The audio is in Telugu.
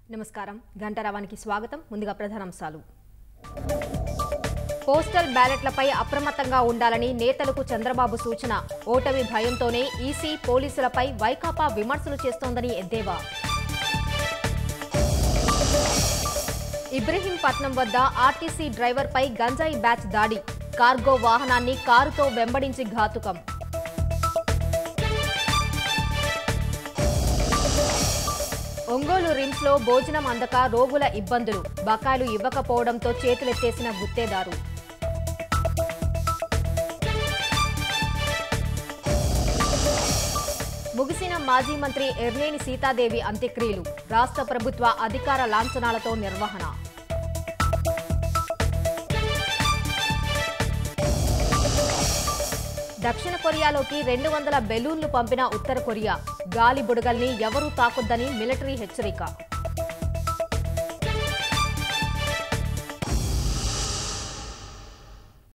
నమస్కారం గంటరావానికి స్వాగతం ముందుగా ప్రధానాంశాలు పోస్టల్ బ్యాలెట్లపై అప్రమత్తంగా ఉండాలని నేతలకు చంద్రబాబు సూచన ఓటమి భయంతోనే ఈసీ పోలీసులపై వైకాపా విమర్శలు చేస్తోందని ఎద్దేవా ఇబ్రహీంపట్నం వద్ద ఆర్టీసీ డ్రైవర్పై గంజాయి బ్యాచ్ దాడి కార్గో వాహనాన్ని కారుతో వెంబడించి ఘాతుకం ఒంగోలు రిమ్స్ లో భోజనం అందక రోగుల ఇబ్బందులు బకాయిలు ఇవ్వకపోవడంతో చేతులెత్తేసిన గుత్తేదారు ముగిసిన మాజీ మంత్రి ఎర్నేని సీతాదేవి అంత్యక్రియలు రాష్ట్ర ప్రభుత్వ అధికార లాంఛనాలతో నిర్వహణ దక్షిణ కొరియాలోకి రెండు వందల బెలూన్లు పంపిన ఉత్తర కొరియా గాలి బుడగల్ని ఎవరూ తాకొద్దని మిలిటరీ హెచ్చరిక